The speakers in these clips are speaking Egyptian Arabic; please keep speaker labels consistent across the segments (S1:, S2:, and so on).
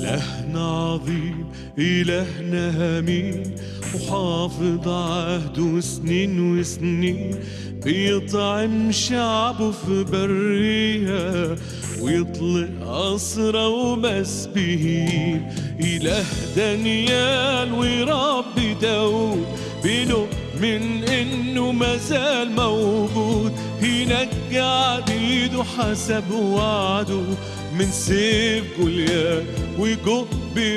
S1: إلهنا عظيم إلهنا أمين وحافظ عهده سنين وسنين بيطعم شعبه في برية ويطلق أسرى ومسبيين إله دانيال ورب داود بنؤمن إنه مازال موجود ينجع عبيده حسب وعده من سيف جوليات وجب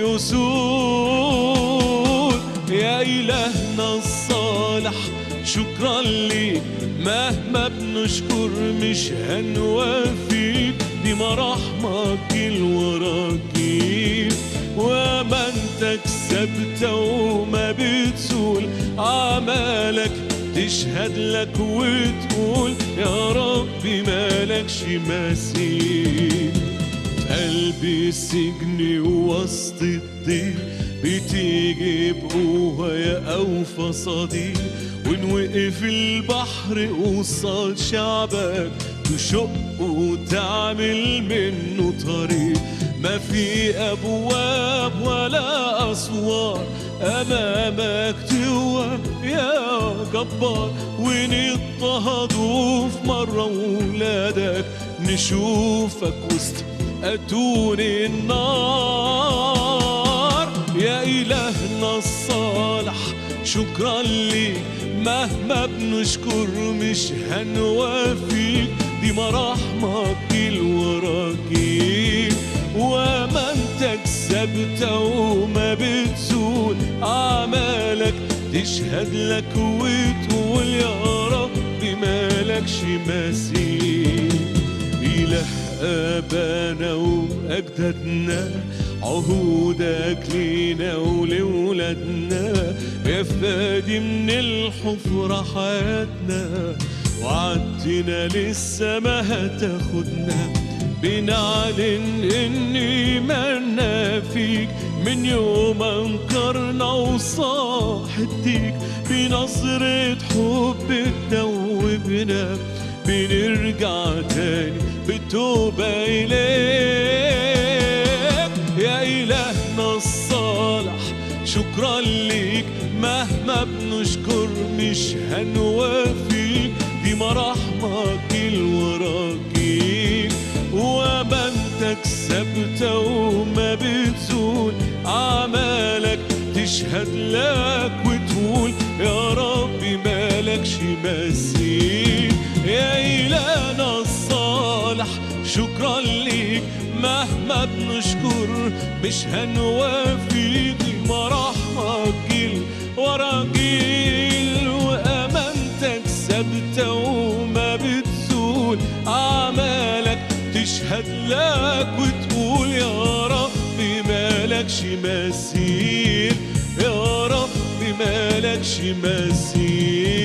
S1: أسود يا إلهنا الصالح شكرا ليك مهما بنشكر مش هنوفيك دي مراحمك الوراكيب وامانتك ثابتة وما بتزول أعمالك تشهد لك وتقول يا ربي مالكش مثيل قلبي السجن وسط الضيق بتيجي بقوة يا أوفى صديق وإن وقف البحر قصاد شعبك تشق وتعمل منه طريق ما في أبواب ولا أسوار أمامك تواب يا جبار وإن اضطهدوا في مرة ولادك نشوفك وسط أتون النار يا إلهنا الصالح شكرا ليك مهما بنشكر مش هنوافيك دي مراحمك الوراكيل وامانتك ثابتة وما بتزول أعمالك تشهد لك وتقول يا رب مالكش مثيل إله آبانا وأجدادنا عهودك لينا ولولادنا يا فادي من الحفرة حياتنا وعدتنا لسه ما هتاخدنا بنعلن إن إيماننا فيك من يوم أنكرنا وصاحتيك بنظرة حب تدوبنا بنرجع تاني بالتوبة إليك يا إلهنا الصالح شكرا ليك مهما بنشكر مش هنوافيك دي مراحمك الوراكيك وامانتك ثابتة وما بتزول أعمالك تشهد لك وتقول يا ربي مالكش مثيل يا إلهنا الصالح شكرا ليك مهما بنشكر مش هنوافي دي مراحمك الوراجيل وأمانتك ثابتة وما بتزول أعمالك تشهد لك وتقول يا ربي مالكش مثيل يا ربي مالكش مثيل